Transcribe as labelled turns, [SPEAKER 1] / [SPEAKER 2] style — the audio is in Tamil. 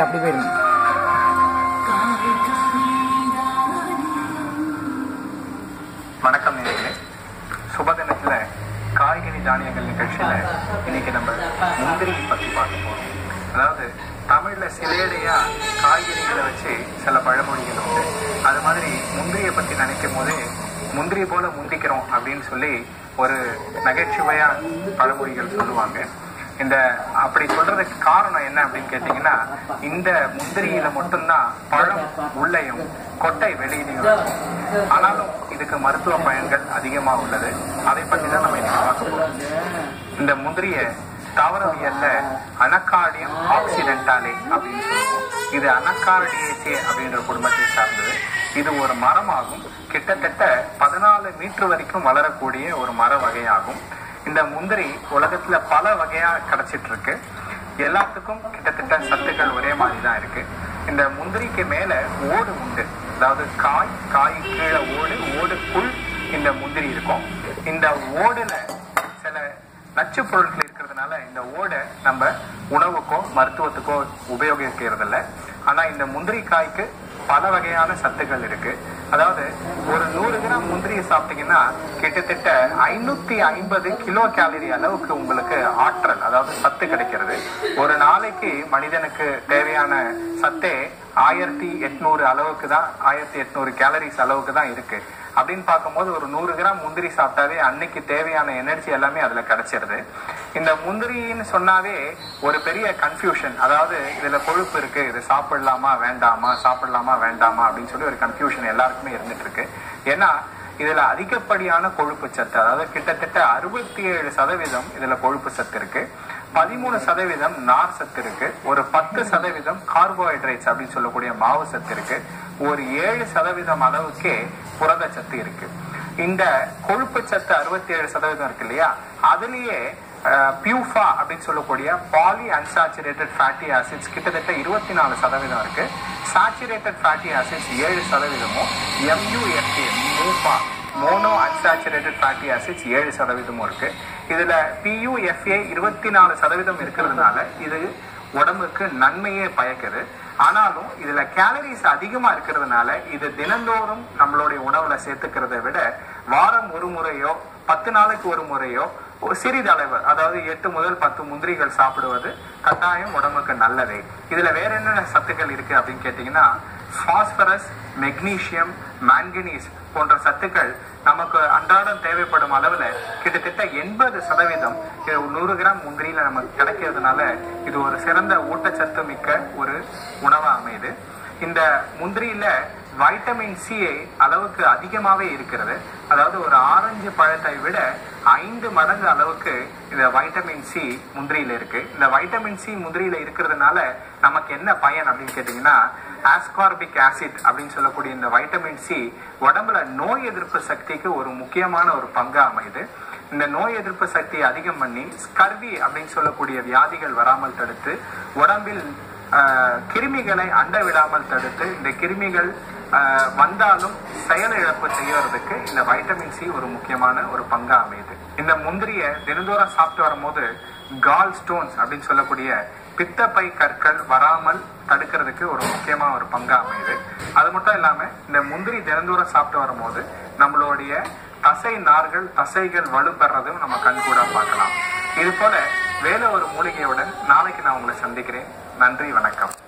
[SPEAKER 1] அப்படி போயிருங்க
[SPEAKER 2] வணக்கம் நேர்களே சுபதினத்துல காய்கறி தானியங்கள் நிகழ்ச்சியில இன்னைக்கு நம்ம முந்திரி பத்தி பார்க்க போறோம் அதாவது தமிழ்ல சிலேடையா காய்கறிகளை வச்சு சில பழமொழிகள் உண்டு அது மாதிரி முந்திரியை பத்தி நினைக்கும் போதே முந்திரி போல முந்திக்கிறோம் அப்படின்னு சொல்லி ஒரு நகைச்சுவையா பழமொழிகள் சொல்லுவாங்க இந்த அப்படி சொல்றதுக்கு காரணம் என்ன அப்படின்னு கேட்டீங்கன்னா இந்த முந்திரியில மட்டும்தான் பழம் உள்ளேயும் கொட்டை வெளியிலையும் இருக்கும். ஆனாலும் இதுக்கு மருத்துவ பயன்கள் அதிகமா உள்ளது அதை பத்தி தான் நம்ம இன்னைக்கு பார்க்க போறோம் இந்த முந்திரிய தாவரவியல்ல அனக்கார்டியம் ஆக்சிடென்டாலே அப்படின்னு சொல்லுவோம் இது அனக்கார்டியேசே அப்படின்ற குடும்பத்தை சார்ந்தது இது ஒரு மரமாகும் கிட்டத்தட்ட பதினாலு மீட்டர் வரைக்கும் வளரக்கூடிய ஒரு மர வகையாகும் இந்த முந்திரி உலகத்துல பல வகையா கிடைச்சிட்டு இருக்கு எல்லாத்துக்கும் கிட்டத்தட்ட சத்துக்கள் ஒரே மாதிரி தான் இருக்கு இந்த முந்திரிக்கு மேல ஓடு உண்டு அதாவது காய் காய் கீழே ஓடு ஓடுக்குள் இந்த முந்திரி இருக்கும் இந்த ஓடுல சில நச்சு பொருட்கள் இருக்கிறதுனால இந்த ஓடை நம்ம உணவுக்கோ மருத்துவத்துக்கோ உபயோகிக்கிறது இல்ல ஆனா இந்த முந்திரி காய்க்கு பல வகையான சத்துக்கள் இருக்கு அதாவது ஒரு நூறு கிராம் முந்திரியை சாப்பிட்டீங்கன்னா கிட்டத்தட்ட ஐநூத்தி ஐம்பது கிலோ கேலரி அளவுக்கு உங்களுக்கு ஆற்றல் அதாவது சத்து கிடைக்கிறது ஒரு நாளைக்கு மனிதனுக்கு தேவையான சத்தே ஆயிரத்தி எட்நூறு அளவுக்கு தான் ஆயிரத்தி எட்நூறு கேலரிஸ் அளவுக்கு தான் இருக்கு அப்படின்னு பார்க்கும்போது ஒரு நூறு கிராம் முந்திரி சாப்பிட்டாவே அன்னைக்கு தேவையான எனர்ஜி எல்லாமே அதுல கிடைச்சிருது இந்த முந்திரின்னு சொன்னாவே ஒரு பெரிய கன்ஃபியூஷன் அதாவது இதுல கொழுப்பு இருக்கு இது சாப்பிடலாமா வேண்டாமா சாப்பிடலாமா வேண்டாமா அப்படின்னு சொல்லி ஒரு கன்ஃபியூஷன் எல்லாருக்குமே இருந்துட்டு இருக்கு ஏன்னா இதுல அதிகப்படியான கொழுப்பு சத்து அதாவது கிட்டத்தட்ட அறுபத்தி ஏழு சதவீதம் இதுல கொழுப்பு சத்து இருக்கு பதிமூணு சதவீதம் நார் சத்து இருக்கு ஒரு பத்து சதவீதம் கார்போஹைட்ரேட்ஸ் அப்படின்னு சொல்லக்கூடிய மாவு சத்து இருக்கு ஒரு ஏழு சதவீதம் அளவுக்கே புரத சத்து இருக்கு இந்த கொழுப்பு சத்து அறுபத்தி ஏழு சதவீதம் இருக்கு இல்லையா அதுலயே பியூஃபா அப்படின்னு சொல்லக்கூடிய பாலி அன்சாச்சுரேட்டட் ஃபேட்டி ஆசிட்ஸ் கிட்டத்தட்ட இருபத்தி நாலு சதவீதம் இருக்கு சாச்சுரேட்டட் ஃபேட்டி ஆசிட்ஸ் ஏழு சதவீதமும் MUFA MUFA mono unsaturated fatty acids ஏழு சதவீதமும் இருக்கு இதுல பியூஎஃப்ஏ இருபத்தி நாலு சதவீதம் இருக்கிறதுனால இது உடம்புக்கு நன்மையே பயக்குது ஆனாலும் இதுல கேலரிஸ் அதிகமா இருக்கிறதுனால இது தினந்தோறும் நம்மளுடைய உணவுல சேர்த்துக்கிறத விட வாரம் ஒரு முறையோ பத்து நாளைக்கு ஒரு முறையோ ஒரு சிறிதளவு அதாவது எட்டு முதல் பத்து முந்திரிகள் சாப்பிடுவது கட்டாயம் உடம்புக்கு நல்லதே இதுல வேற என்னென்ன சத்துக்கள் இருக்கு அப்படின்னு கேட்டீங்கன்னா பாஸ்பரஸ் மெக்னீசியம் மாங்கனீஸ் போன்ற சத்துக்கள் நமக்கு அன்றாடம் தேவைப்படும் அளவுல கிட்டத்தட்ட எண்பது சதவீதம் இது நூறு கிராம் முந்திரியில நமக்கு கிடைக்கிறதுனால இது ஒரு சிறந்த ஊட்டச்சத்து மிக்க ஒரு உணவா அமையுது இந்த முந்திரியில வைட்டமின் சி அளவுக்கு அதிகமாவே இருக்கிறது அதாவது ஒரு ஆரஞ்சு பழத்தை விட ஐந்து மடங்கு அளவுக்கு இந்த வைட்டமின் சி முந்திரியில இருக்கு இந்த வைட்டமின் சி முந்திரியில இருக்கிறதுனால நமக்கு என்ன பயன் அப்படின்னு கேட்டீங்கன்னா ஆஸ்கார்பிக் ஆசிட் அப்படின்னு சொல்லக்கூடிய இந்த வைட்டமின் சி உடம்புல நோய் எதிர்ப்பு சக்திக்கு ஒரு முக்கியமான ஒரு பங்கா அமையுது இந்த நோய் எதிர்ப்பு சக்தியை அதிகம் பண்ணி ஸ்கர்வி அப்படின்னு சொல்லக்கூடிய வியாதிகள் வராமல் தடுத்து உடம்பில் ஆஹ், கிருமிகளை அண்ட விடாமல் தடுத்து இந்த கிருமிகள் ஆஹ், வந்தாலும் செயலிழப்பு செய்யறதுக்கு இந்த வைட்டமின் சி ஒரு முக்கியமான ஒரு பங்கா அமையுது இந்த முந்திரிய தினந்தோறும் சாப்பிட்டு வரும்போது கால் ஸ்டோன்ஸ் அப்படின்னு சொல்லக்கூடிய பித்தப்பை கற்கள் வராமல் தடுக்கிறதுக்கு ஒரு முக்கியமான ஒரு பங்கா அமையுது அது மட்டும் இல்லாம இந்த முந்திரி தினந்தோறும் சாப்பிட்டு வரும்போது நம்மளுடைய தசை நார்கள் தசைகள் வலுப்பெறதும் நம்ம கண்கூடா பார்க்கலாம் இது போல வேற ஒரு மூலிகையுடன் நாளைக்கு நான் உங்களை சந்திக்கிறேன் நன்றி வணக்கம்